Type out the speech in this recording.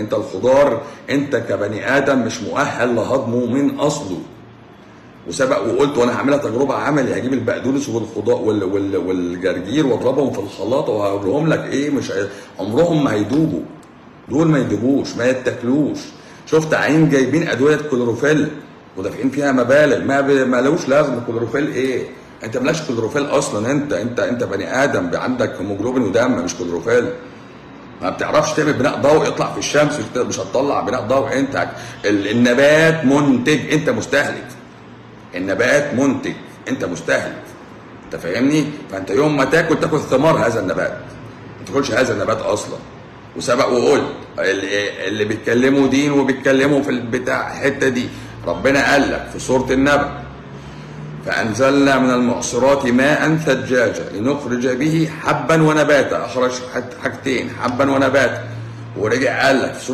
انت الخضار انت كبني ادم مش مؤهل لهضمه من اصله وسبق وقلت وانا هعملها تجربه عملي هجيب البقدونس والخضار وال وال والجرجير واضربهم في الخلاطه وهقولهم لك ايه مش هي- عمرهم ما هيدوبوا دول ما يدوبوش ما يتاكلوش شفت عين جايبين ادويه كلوروفيل ودافعين فيها مبالغ ما ب... ما لهوش لازمه كلوروفيل ايه انت ملاش كلوروفيل اصلا انت انت انت بني ادم عندك هيموجلوبين ودم مش كلوروفيل ما بتعرفش تعمل بناء ضوء يطلع في الشمس مش هتطلع بناء ضوء انت ال- النبات منتج انت مستهلك النبات منتج انت مستهلك انت فاهمني فانت يوم ما تاكل تاكل ثمار هذا النبات ما تاكلش هذا النبات اصلا وسبق وقلت اللي اللي بيتكلموا دين وبيتكلموا في البتاع الحته دي ربنا قال لك في سوره النبأ فأنزلنا من المعصرات ماء ثجاجا لنخرج به حبا ونباتا أخرج حاجتين حبا ونباتا ورجع قال لك في